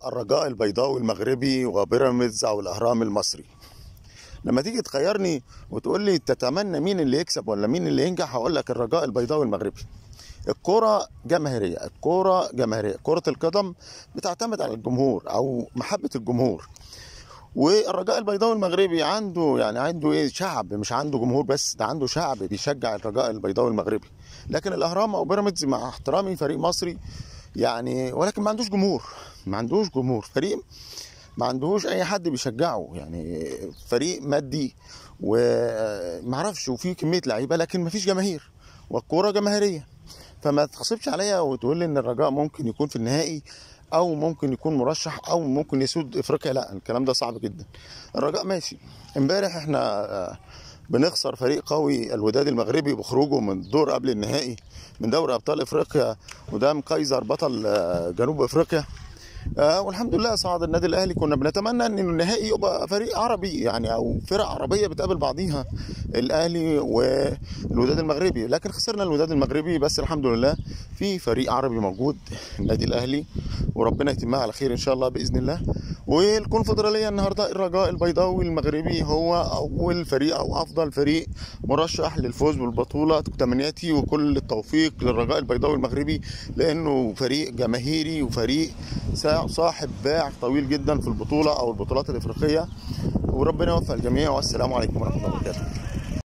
الرجاء البيضاوي المغربي وبيراميدز او الاهرام المصري لما تيجي تخيرني وتقول لي تتمنى مين اللي يكسب ولا مين اللي ينجح هقول لك الرجاء البيضاوي المغربي الكرة جماهيرية الكرة جماهيرية كرة القدم بتعتمد على الجمهور أو محبة الجمهور والرجاء البيضاوي المغربي عنده يعني عنده ايه شعب مش عنده جمهور بس ده عنده شعب بيشجع الرجاء البيضاوي المغربي لكن الاهرام او بيراميدز مع احترامي فريق مصري يعني ولكن ما عندوش جمهور ما عندوش جمهور فريق ما عندهوش اي حد بيشجعه يعني فريق مادي ومعرفش وفيه كميه لعيبه لكن ما فيش جماهير والكوره جماهيريه فما تغصبش عليا وتقول لي ان الرجاء ممكن يكون في النهائي او ممكن يكون مرشح او ممكن يسود افريقيا لا الكلام ده صعب جدا الرجاء ماشي امبارح احنا بنخسر فريق قوي الوداد المغربي بخروجه من دور قبل النهائي من دوري ابطال افريقيا قدام كايزر بطل جنوب افريقيا آه والحمد لله صعد النادي الاهلي كنا بنتمنى ان النهائي يبقى فريق عربي يعني او فرق عربيه بتقابل بعضيها الاهلي والوداد المغربي لكن خسرنا الوداد المغربي بس الحمد لله في فريق عربي موجود النادي الاهلي وربنا يتمها على خير ان شاء الله باذن الله والكونفدراليه النهارده الرجاء البيضاوي المغربي هو اول فريق او افضل فريق مرشح للفوز بالبطوله تمنياتي وكل التوفيق للرجاء البيضاوي المغربي لانه فريق جماهيري وفريق صاحب باع طويل جدا في البطوله او البطولات الافريقيه وربنا يوفق الجميع والسلام عليكم ورحمه الله وبركاته